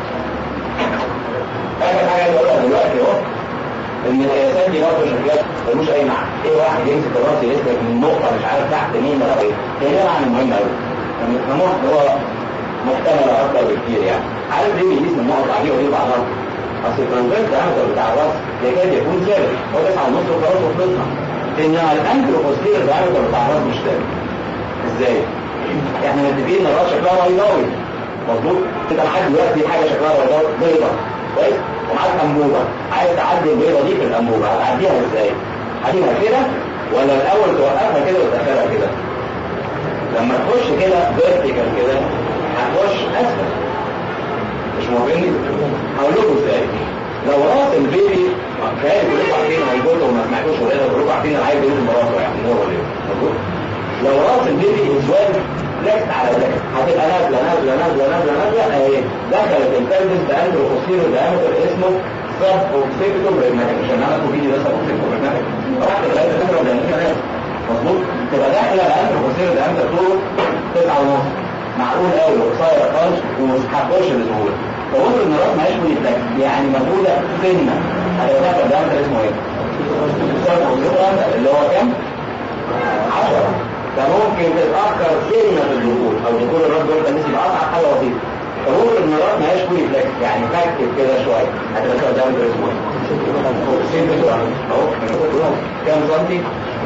اخر حاجة عايز اقولها دلوقتي اهو ان القياسات دي برضه شكلها ملوش اي معنى ايه واحد يمسك الراس يسلك من نقطة مش عارف تحت مين ولا ايه هي ليها معنى مهم قوي لما يفهموها هو محتمل اكتر بكتير يعني عارف ليه بيقيس النقط عليه وليه بعضها اصل الكونفرت ده بتاع الراس يكاد يكون ثابت هو تسعة ونص وخلاص وخلصنا ان الانكل بوستير الدايمتر بتاع الراس مش ثابت ازاي؟ احنا متفقين ان الراس شكلها بيضاوي مظبوط انت لحد دلوقتي حاجه شكلها بيضاوي بيضه كويس ومعاك انبوبه عايز تعدي البيضه دي في الانبوبه هتعديها ازاي؟ هتجيبها كده ولا الاول توقفها كده وتدخلها كده؟ لما تخش كده فيرتيكال كده هتخش اسفل مش موافقني؟ هقول لكم ازاي لو راس البيبي خيال كلكم عارفين هيجوزوا وما سمعتوش ولا كلكم عارفين انا عايز يجوز مراته يعني نور ولا مظبوط لو راس البيبي اسواد لكت على لكت هتبقى نازله نازله نازله نازله نازله اهي دخلت البلبس باندرو اوسيرو دايمتر اسمه سب اوكسيكتو بريجماتيك عشان انا في فيديو ده سب اوكسيكتو بريجماتيك رحت لغايه الفكره ده مظبوط تبقى داخله باندرو اوسيرو دايمتر طوله تسعة ونص معقول قوي وقصير خالص ومش هتخش بسهوله فقلت ان الراس ماهيش مونيتاك يعني مجهوله سنه هيبقى داخل دايمتر اسمه ايه؟ سب اوكسيكتو اللي هو كام؟ 10 ده ممكن تتأخر سنة في الدخول أو دخول الراس دول كان يبقى أصعب حاجة بسيطة فممكن إن الراس ما هياش كوي فليكس يعني فاكتب كده شوية هتبقى كده قدام الاسبوع سنة أهو كام سنتي؟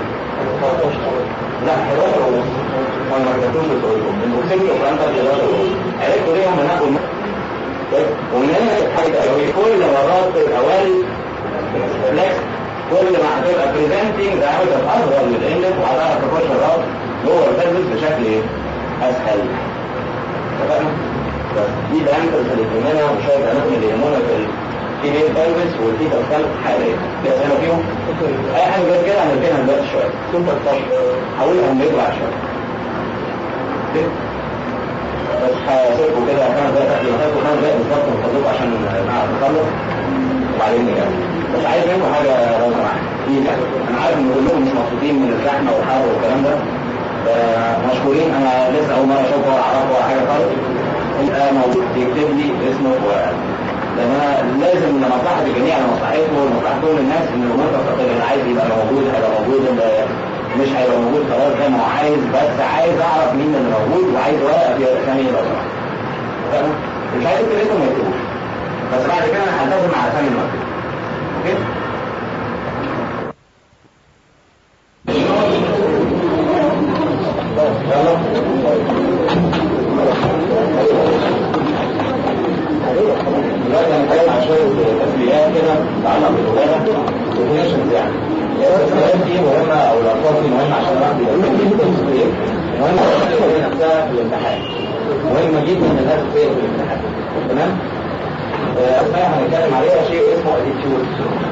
لا 11 ونص وانا ما كتبتوش بتقولكم من اوكسيد وفرانتا 11 ونص عرفتوا ليه هم نقوا ومن هنا الحاجة قوي كل مرات الأوائل فليكس كل ما هتبقى بريزنتنج diameter اصغر من الانلت وهتعرف تخش الراس جوه البلبس بشكل ايه؟ اسهل اتفقنا؟ بس دي diameters اللي يهمنا وشويه اناتومي اللي يهمنا في الفيميل بلبس والفيتا سكال حاليا ده اسئله فيهم؟ اي حاجه غير كده هنركنها دلوقتي شويه سوبر طب هقولها لما يطلع شويه بس هسيبكم كده خمس دقايق تحت هسيبكم خمس دقايق بالظبط من فضلكم عشان نعرف نخلص وبعدين نكمل بس عايز منكم حاجه لو سمحت انا عارف ان كلكم مش مبسوطين من الزحمه والحر والكلام ده مشكورين انا لسه اول مره اشوفه ولا اعرفه ولا حاجه خالص يبقى موجود يكتب لي اسمه ورقه لان انا لازم لمصلحه الجميع لمصلحتكم ولمصلحه كل الناس ان الامور تستقر اللي عايز يبقى موجود هيبقى موجود اللي مش هيبقى موجود خلاص زي ما هو عايز بس عايز اعرف مين اللي موجود وعايز ورقه فيها اسامي لو سمحت مش عايز اكتب اسمه ما يكتبوش بس بعد كده انا هلتزم على اسامي المكتوب اوكي دلوقتي هنتكلم عن شويه تسميات كده تتعلق بالولاده ديفينيشنز يعني التسميات دي مهمه او الالفاظ دي مهمه عشان الواحد يبقى مهمه هي نفسها في الامتحان مهمه جدا انها تتفق في الامتحان تمام؟ اسماء هنتكلم عليها شيء اسمه اتيتيود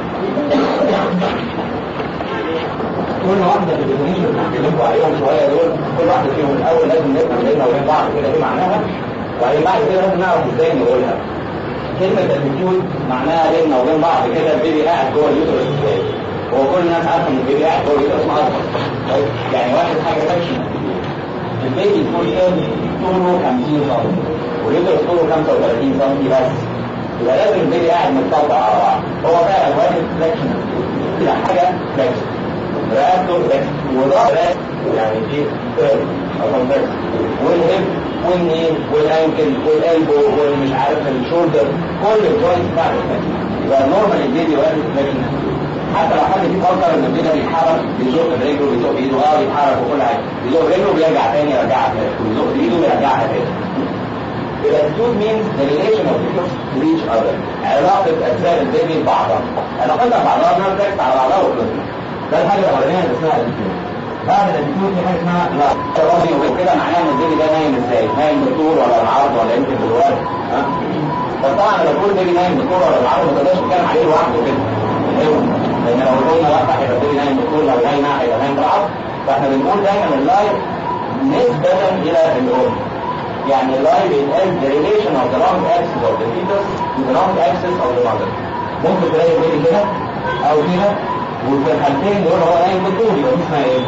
كل واحده في الديفينيشن اللي هنتكلموا عليهم شويه دول كل واحده فيهم الاول لازم نفهم بيننا وبين بعض كده ايه معناها وبعدين بعد كده لازم نعرف ازاي نقولها كلمة اتيتيود معناها بيننا وبين بعض كده البيبي قاعد جوه اليوترس ازاي هو كل الناس عارفه ان البيبي قاعد جوه اليوترس ما طيب يعني واحد حاجه فاكشن البيبي طول كام طوله 50 سم واليوترس طوله 35 سم بس يبقى لازم البيبي قاعد متطبق على بعض هو فعلا واحد فليكشن كده حاجه فليكشن رقبته فليكشن وظهر يعني في كيرف او كونفكس والهيب والنين والانكل والقلب والمش عارف الشولدر كل الجوينت بتاعته فليكشن يبقى نورمال البيبي واخد فليكشن حتى لو حد فيه فكر ان البيبي بيتحرك بيزق برجله بيزق بايده اه بيتحرك وكل حاجه بيزق برجله بيرجع تاني يرجعها تاني بيزق بايده بيرجعها تاني يبقى attitude means the relation of people to each other علاقة أجزاء البيبي ببعضها علاقتها ببعضها انها بتركز على بعضها وكلها ده الحاجة الأولانية اللي اسمها attitude بعد الاتيتيود في حاجة اسمها لا راضي وكده معناها ان البيبي ده نايم ازاي نايم بالطول ولا العرض ولا يمكن بالورد ها بس طبعا لو كل بيبي نايم بالطول ولا العرض ما تقدرش تتكلم عليه لوحده كده ايوه لان لو قلنا لا هيبقى البيبي نايم بالطول لو نايم هيبقى نايم بالعرض فاحنا بنقول دايما اللايف نسبة إلى الأم يعني اللايف بيتقال the relation of the long axis of the fetus to the long axis of the mother ممكن تلاقي البيبي كده او كده وفي الحالتين دول هو نايم بالطول يبقى دي اسمها ايه؟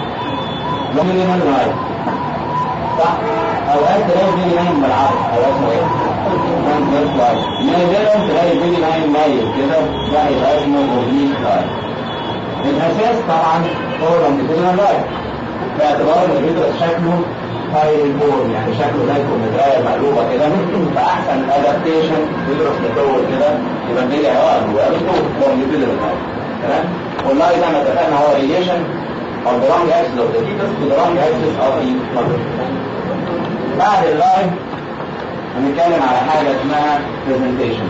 لومينال لايف صح؟ اوقات تلاقي البيبي نايم بالعرض او اسمه ايه؟ نايم لايف نادرا تلاقي البيبي نايم مايل كده ده هيبقى اسمه اوبليك لايف الاساس طبعا هو لونجيتودينال لايف باعتبار ان الفيترس شكله فايل البور يعني شكله زي الكمبيوتر مقلوبه كده فاحسن ادابتيشن فيترس مطول كده يبقى البيبي هيقعد جواه بالطول لونجيتودينال لايف تمام والله زي ما اتفقنا هو ريليشن of the wrong axis of the fetus to the wrong axis of the mother بعد اللايف هنتكلم على حاجة اسمها presentation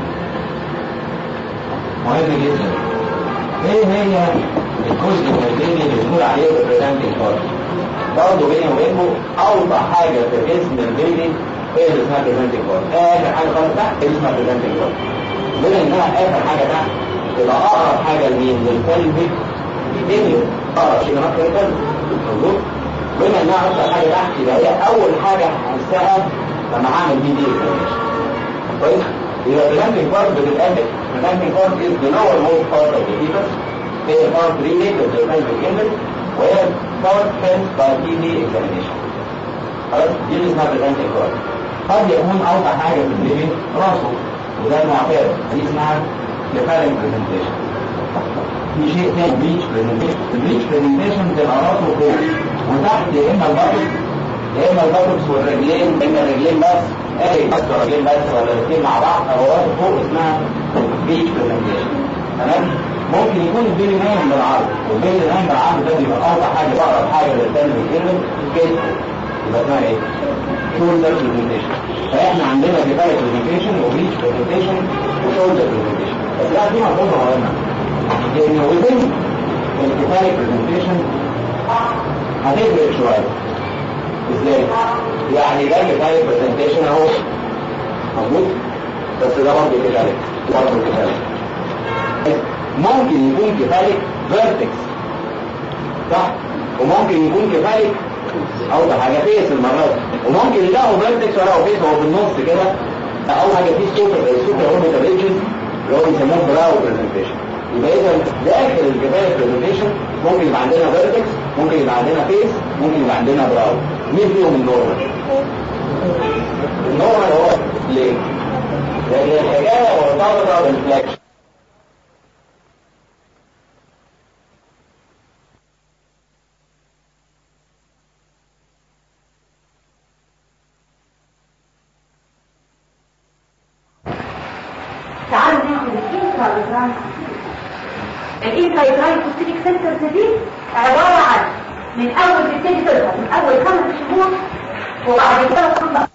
مهم جدا ايه هي الجزء من الدنيا اللي بنقول عليه representing part برضه بيني وبينكم اوضح حاجة في جسم البيبي هي اللي اسمها presenting part اخر حاجة خالص تحت هي اسمها presenting part بما انها اخر حاجة تحت تبقى اقرب حاجة لمين للقلب الدنيا اقرب شيء نفس القلب مظبوط بما انها اكتر حاجة تحت يبقى هي اول حاجة هحسها لما هعمل دي دي كويس يبقى presenting part بتتقابل presenting part is the lower most part of the fetus هي part related to the pelvic image وهي part held by TB examination خلاص دي اللي اسمها presenting part قد يكون اوضح حاجة في البيبي راسه وده المعتاد دي اسمها deferring presentation في شيء تاني بريتش برزنتيشن البريتش برزنتيشن بتبقى راسه فوق وتحت يا اما البطن يا اما البطن والرجلين يا اما الرجلين بس ايه بس الرجلين بس ولا الاثنين مع بعض او راسه فوق اسمها بريتش برزنتيشن تمام ممكن يكون البيبي نايم بالعرض والبيبي نايم بالعرض ده بيبقى اوضح حاجه اقرب حاجه للتاني بالكلمه كده يبقى اسمها ايه؟ شولدر برزنتيشن فاحنا عندنا كفايه برزنتيشن وبريتش برزنتيشن وشولدر برزنتيشن بس لا دي مفروضه مهمه لان وزن الكفايه برزنتيشن هتفرق شويه ازاي؟ يعني ده كفايه برزنتيشن اهو مظبوط بس ده برضه كفايه برضه كفايه ممكن يكون كفايه فيرتكس صح وممكن يكون كفايه او حاجه فيس المره دي وممكن يلاقوا فيرتكس ولا فيس هو في النص كده اول حاجه في سوبر سوبر اوربيتال ريجن اللي هو بيسموه براو برزنتيشن يبقى اذا داخل الكفايه برزنتيشن ممكن يبقى عندنا فيرتكس ممكن يبقى عندنا فيس ممكن يبقى عندنا براو مين فيهم النورمال؟ النورمال هو ليه؟ لان الحكايه مرتبطه بالفلاكشن تعالوا ناخد الانترا الانترا بوستيك سنترز دي عبارة عن من اول تبتدي تظهر من اول خمس شهور وبعد كده تطلع